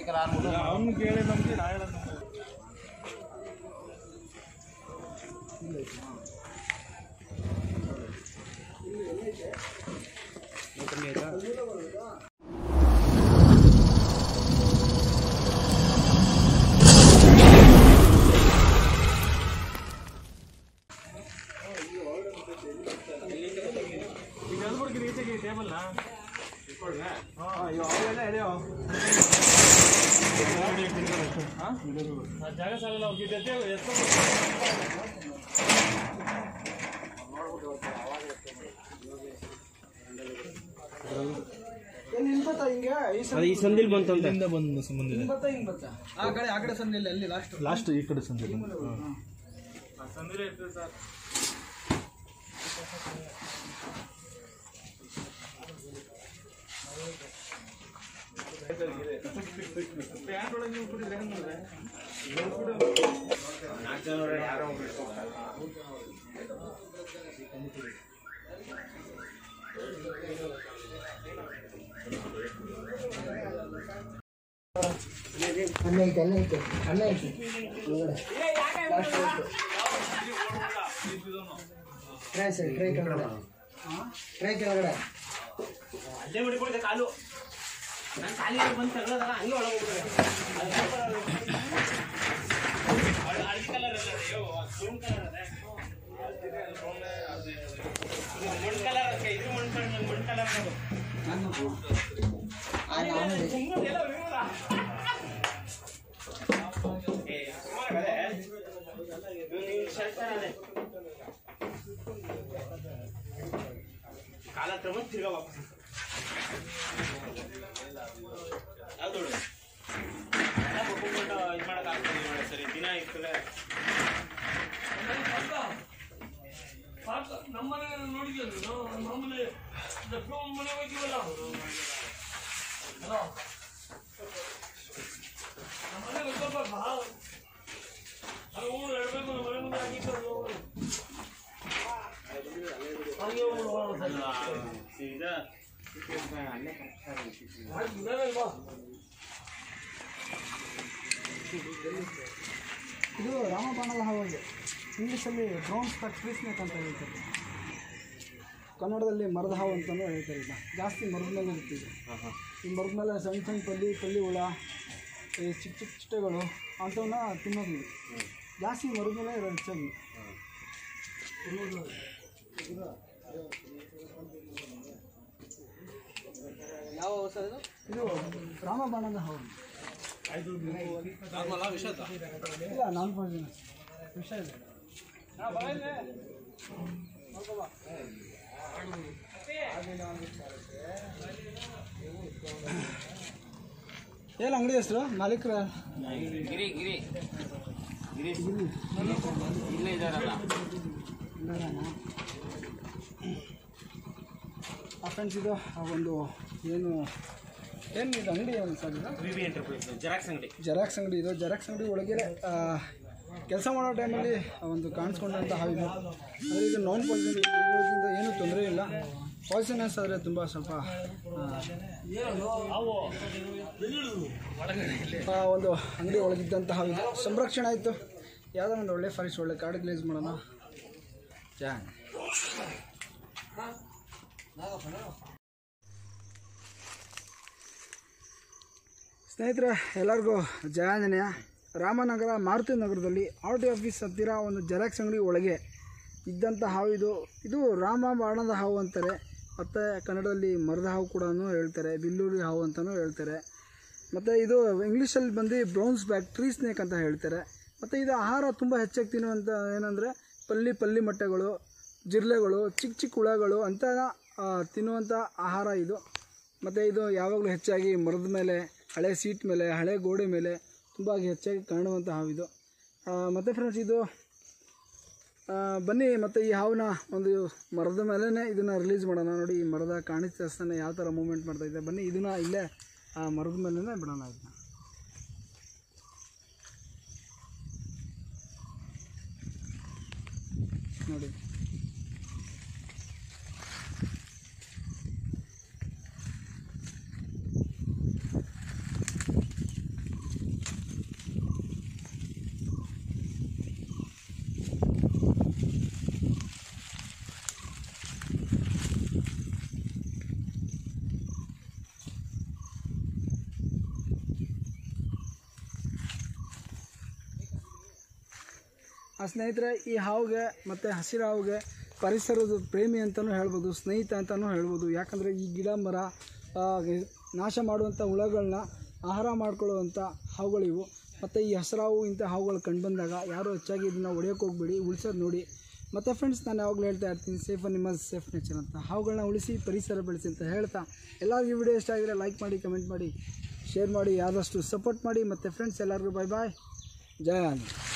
ಬೇಕಲ್ಲ ಅಂದ್ಬಿಟ್ಟು ಅವ್ನು ಕೇಳಿ ನಮ್ಗೆ ನಾ ಹೇಳೋದು ಈಗ ಎಲ್ಬರ್ಗಿ ರೀತಿಯಾಗಿ ಟೇಬಲ್ನ ಜಾಗ ಸಾಲಲ್ಲ ಹೋಗಿದ್ದೆ ಈ ಸಂದಿಲ್ ಬಂತಂತ ಇಲ್ಲಿಂದ ಬಂದು ಸಂಬಂಧ ಇದೆ ಆ ಕಡೆ ಆ ಕಡೆ ಸಂದಿಲ್ಲ ಅಲ್ಲಿ ಲಾಸ್ಟ್ ಲಾಸ್ಟ್ ಈ ಕಡೆ ಸಂದಿಲ್ ಸಂದಿಲೆ ಇರ್ತದೆ ಸರ್ ಪ್ಯಾಂಟ್ ಒಳಗೆ ನೀವು ಕುಡಿದ್ರೆ ಹೆಂಗಂದ್ರೆ ನಾಲ್ಕು ಜನ ಯಾರೋ ಒಬ್ರು ಇಟ್ಕೊತಾರೆ. ಅನ್ನ ಐತೆ ಅನ್ನ ಐತೆ ಅನ್ನ ಐತೆ ಒಳಗಡೆ ಟ್ರೈ ಸರಿ ಟ್ರೈ ಕೆಳಗಡೆ ಟ್ರೈ ಕೆಳಗಡೆ ಅಲ್ಲೇ ಮಡಿಕೊಂಡಿದ್ದೆ ಕಾಲು ನಾನು ಖಾಲಿ ಬಂದು ತಗೊಳ್ಳೋದಲ್ಲ ಹಂಗೆ ಒಳಗೆ ಹಳದಿ ಕಲರ್ ಅಲ್ಲ ಅಯ್ಯೋ ಬ್ರೌನ್ ಕಲರ್ ಅದೇ ಮಣ್ಣು ಕಲರ್ ಅದಕ್ಕೆ ಇದು ಮಣ್ಣು ಕಲರ್ ಮಣ್ಣು ಕಲರ್ ಆ ನಾನು ಸುಮ್ಮನೆ ಎಲ್ಲ ವಿವರ ಏ ಸುಮಾರು ಅದೇ ಇದು ನೀವು ಶರ್ಟ್ ಅದೇ ಕಾಲ ಕ್ರಮ ತಿರ್ಗಾ ವಾಪಸ್ ಯಾವ್ದು ನೋಡು? ಎಲ್ಲ ಬೊಕ್ಕೊಂಡ್ಬಿಟ್ಟು ಇದು ಮಾಡೋಕ್ಕಾಗ್ತದೆ ಇದು ಮಾಡಿ ಸರಿ ದಿನ ಇರ್ತದೆ ನಮ್ಮನೆ ನೋಡಿದ್ಯಾ ನೀನು ನಮ್ಮನೆ ಲಕ್ಷ್ಮಮ್ಮ ಮನೆ ಹೋಗ್ತೀವಲ್ಲ ಹಲೋ ನಮ್ಮನೆ ಸ್ವಲ್ಪ ಭಾಳ ಅದು ಹೇಳ್ಬೇಕು ನಮ್ಮ ಮನೆ ಮುಂದೆ ಹಾಕಿತ್ತು ಹಂಗೆ ಹೋಗ್ಬಿಡು. ಸೀದಾ ಆಯ್ತು, ಇದಾವೆ ಬಾ. ಇದು ರಾಮಬಾಣದ ಹಾವಾಗಿ ಇಂಗ್ಲೀಷಲ್ಲಿ ಬ್ರೌನ್ ಸ್ಟಾಕ್ ಟ್ರೀ ಸ್ನೇಕ್ ಅಂತ ಹೇಳ್ತಾರೆ ಕನ್ನಡದಲ್ಲಿ ಮರದ ಹಾವು ಅಂತಲೂ ಹೇಳ್ತಾರೆ ಇದನ್ನ ಜಾಸ್ತಿ ಮರದ ಮೇಲೆ ಇರ್ತಿದೆ ಈ ಮರದ ಮೇಲೆ ಸಣ್ಣ ಸಣ್ಣ ಪಲ್ಲಿ ಪಲ್ಲಿ ಹುಳ ಈ ಚಿಕ್ಕ ಚಿಕ್ಕ ಚಿಟ್ಟೆಗಳು ಅಂಥವನ್ನ ತಿನ್ನೋದು ಇದು. ಜಾಸ್ತಿ ಮರದ ಮೇಲೆ ಇರೋದು ಹೆಚ್ಚಾಗಿ ಯಾವ ಸರ್ ಇದು ಇದು ರಾಮಬಾಣದ ಹಾವು ಇಲ್ಲ ನಾನ್ ಪಾಯ್ಸನಸ್ ವಿಷ ಇದೆ ಏನು ಅಂಗಡಿ ಹೆಸರು ಮಾಲೀಕರ ಗಿರಿ ಗಿರಿ ಗಿರೀಶ್ ಇಲ್ಲೇ ಇದಾರಲ್ಲ ಆ ಫ್ರೆಂಡ್ಸ್ ಇದು ಆ ಒಂದು ಏನು ಏನು ಇದು ಅಂಗಡಿ ಏನು ಸರ್ ಇದು ವಿ ಬಿ ಎಂಟರ್ಪ್ರೈಸ್ ಜೆರಾಕ್ಸ್ ಅಂಗಡಿ ಜೆರಾಕ್ಸ್ ಅಂಗಡಿ ಇದು ಜೆರಾಕ್ಸ್ ಅಂಗಡಿ ಒಳಗೆ ಕೆಲಸ ಮಾಡೋ ಟೈಮಲ್ಲಿ ಒಂದು ಕಾಣಿಸ್ಕೊಂಡಂಥ ಹಾವಿದೆ ಆದರೆ ಇದು ನಾನ್ ಪಾಯ್ಸನ್ ಇರೋದ್ರಿಂದ ಏನೂ ತೊಂದರೆ ಇಲ್ಲ ಪಾಯ್ಸನಸ್ ಆದರೆ ತುಂಬ ಸ್ವಲ್ಪ ಆ, ಆ ಒಂದು ಅಂಗಡಿ ಒಳಗಿದ್ದಂಥ ಹಾವಿದೆ ಸಂರಕ್ಷಣೆ ಆಯಿತು ಯಾವುದೋ ಒಂದು ಒಳ್ಳೆ ಫಾರೆಸ್ಟ್ ಒಳ್ಳೆ ಕಾಡು ಗ್ಲೇಸ್ ಮಾಡೋಣ ಜಾನ್ ಸ್ನೇಹಿತರೆ ಎಲ್ಲರಿಗೂ ಜಯಾಂಜನೇಯ ರಾಮನಗರ ಮಾರುತಿ ನಗರದಲ್ಲಿ ಆರ್ ಟಿ ಆಫೀಸ್ ಹತ್ತಿರ ಒಂದು ಜೆರಾಕ್ಸ್ ಅಂಗಡಿ ಒಳಗೆ ಇದ್ದಂಥ ಹಾವು ಇದು ಇದು ರಾಮ ಬಾಣದ ಹಾವು ಅಂತಾರೆ ಮತ್ತು ಕನ್ನಡದಲ್ಲಿ ಮರದ ಹಾವು ಕೂಡ ಹೇಳ್ತಾರೆ ಬಿಲ್ಲೂರಿ ಹಾವು ಅಂತಲೂ ಹೇಳ್ತಾರೆ ಮತ್ತು ಇದು ಇಂಗ್ಲೀಷಲ್ಲಿ ಬಂದು ಬ್ರೌನ್ಸ್ ಬ್ಯಾಕ್ ಟ್ರೀ ಸ್ನೇಕ್ ಅಂತ ಹೇಳ್ತಾರೆ ಮತ್ತು ಇದು ಆಹಾರ ತುಂಬ ಹೆಚ್ಚಾಗಿ ತಿನ್ನುವಂಥ ಏನಂದರೆ ಪಲ್ಲಿ ಪಲ್ಲಿ ಮೊಟ್ಟೆಗಳು ಜಿರ್ಲೆಗಳು ಚಿಕ್ಕ ಚಿಕ್ಕ ಹುಳಗಳು ಅಂತ ಆ, ತಿನ್ನುವಂಥ ಆಹಾರ ಇದು ಮತ್ತು ಇದು ಯಾವಾಗಲೂ ಹೆಚ್ಚಾಗಿ ಮರದ ಮೇಲೆ ಹಳೆ ಸೀಟ್ ಮೇಲೆ ಹಳೆ ಗೋಡೆ ಮೇಲೆ ತುಂಬ ಹೆಚ್ಚಾಗಿ ಕಾಣುವಂಥ ಹಾವಿದು ಮತ್ತು ಫ್ರೆಂಡ್ಸ್ ಇದು ಆ, ಬನ್ನಿ ಮತ್ತು ಈ ಹಾವನ್ನ ಒಂದು ಮರದ ಮೇಲೇ ಇದನ್ನು ರಿಲೀಸ್ ಮಾಡೋಣ ನೋಡಿ ಈ ಮರದ ಕಾಣಿಸ್ತಾನೆ ಯಾವ ಥರ ಮೂಮೆಂಟ್ ಮಾಡ್ತಾ ಇದೆ ಬನ್ನಿ ಇದನ್ನು ಇಲ್ಲೇ ಆ ಮರದ ಮೇಲೇ ಬಿಡೋಣ ಇದನ್ನ ನೋಡಿ ಆ ಸ್ನೇಹಿತರೆ ಈ ಹಾವಿಗೆ ಮತ್ತು ಹಸಿರು ಹಾವಿಗೆ ಪರಿಸರದ ಪ್ರೇಮಿ ಅಂತಲೂ ಹೇಳ್ಬೋದು ಸ್ನೇಹಿತ ಅಂತಲೂ ಹೇಳ್ಬೋದು ಯಾಕಂದರೆ ಈ ಗಿಡ ಮರ ಆ, ನಾಶ ಮಾಡುವಂಥ ಹುಳಗಳನ್ನ ಆಹಾರ ಮಾಡ್ಕೊಳ್ಳುವಂಥ ಹಾವುಗಳಿವು ಮತ್ತು ಈ ಹಸಿರಾವು ಇಂಥ ಹಾವುಗಳು ಕಂಡುಬಂದಾಗ ಯಾರು ಹೆಚ್ಚಾಗಿ ಇದನ್ನು ಹೊಡೆಯೋಕೆ ಹೋಗ್ಬೇಡಿ ಉಳಿಸೋದು ನೋಡಿ ಮತ್ತು ಫ್ರೆಂಡ್ಸ್ ನಾನು ಯಾವಾಗಲೂ ಹೇಳ್ತಾ ಇರ್ತೀನಿ ಸೇಫ್ ಅನಿಮಲ್ಸ್ ಸೇಫ್ ನೇಚರ್ ಅಂತ ಹಾವುಗಳನ್ನ ಉಳಿಸಿ ಪರಿಸರ ಬೆಳೆಸಿ ಅಂತ ಹೇಳ್ತಾ ಎಲ್ಲರಿಗೂ ವಿಡಿಯೋ ಇಷ್ಟ ಆಗಿದ್ರೆ ಲೈಕ್ ಮಾಡಿ ಕಮೆಂಟ್ ಮಾಡಿ ಶೇರ್ ಮಾಡಿ ಆದಷ್ಟು ಸಪೋರ್ಟ್ ಮಾಡಿ ಮತ್ತು ಫ್ರೆಂಡ್ಸ್ ಎಲ್ಲರಿಗೂ ಬಾಯ್ ಬಾಯ್ ಜಯ ಆಂಜನೇಯ